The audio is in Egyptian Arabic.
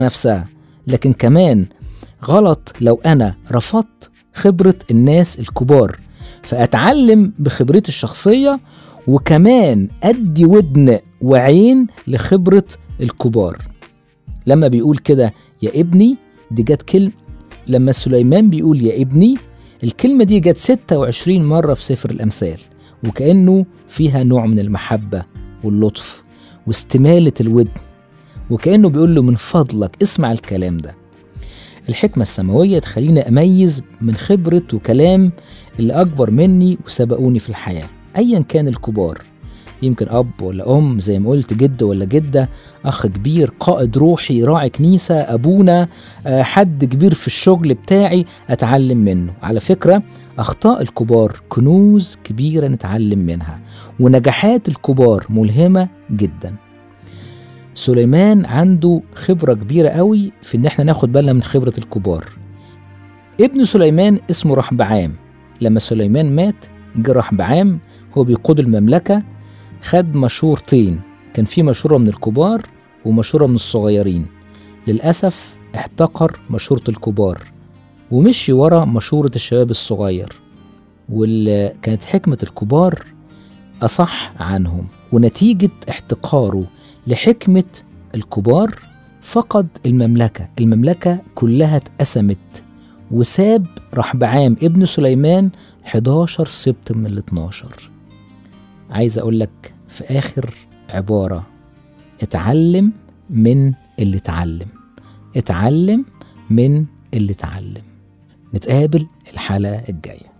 نفسها لكن كمان غلط لو أنا رفضت خبرة الناس الكبار فأتعلم بخبرتي الشخصية وكمان أدي ودن وعين لخبرة الكبار لما بيقول كده يا ابني دي جت كلمة لما سليمان بيقول يا ابني الكلمة دي جت 26 مرة في سفر الأمثال وكأنه فيها نوع من المحبة واللطف واستمالة الودن وكأنه بيقول له من فضلك اسمع الكلام ده الحكمة السماوية تخليني أميز من خبرة وكلام اللي أكبر مني وسبقوني في الحياة أيا كان الكبار يمكن أب ولا أم زي ما قلت جد ولا جدة أخ كبير قائد روحي راعي كنيسة أبونا آه، حد كبير في الشغل بتاعي أتعلم منه على فكرة أخطاء الكبار كنوز كبيرة نتعلم منها ونجاحات الكبار ملهمة جدا سليمان عنده خبرة كبيرة قوي في إن احنا ناخد بالنا من خبرة الكبار ابن سليمان اسمه رحبعام لما سليمان مات جه رحبعام هو بيقود المملكة خد مشورتين كان في مشورة من الكبار ومشورة من الصغيرين للأسف احتقر مشورة الكبار ومشي ورا مشورة الشباب الصغير واللي كانت حكمة الكبار أصح عنهم ونتيجة احتقاره لحكمة الكبار فقد المملكة المملكة كلها اتقسمت وساب رحبعام ابن سليمان 11 سبت من ال 12 عايز أقول لك في آخر عبارة اتعلم من اللي اتعلم اتعلم من اللي اتعلم نتقابل الحلقة الجاية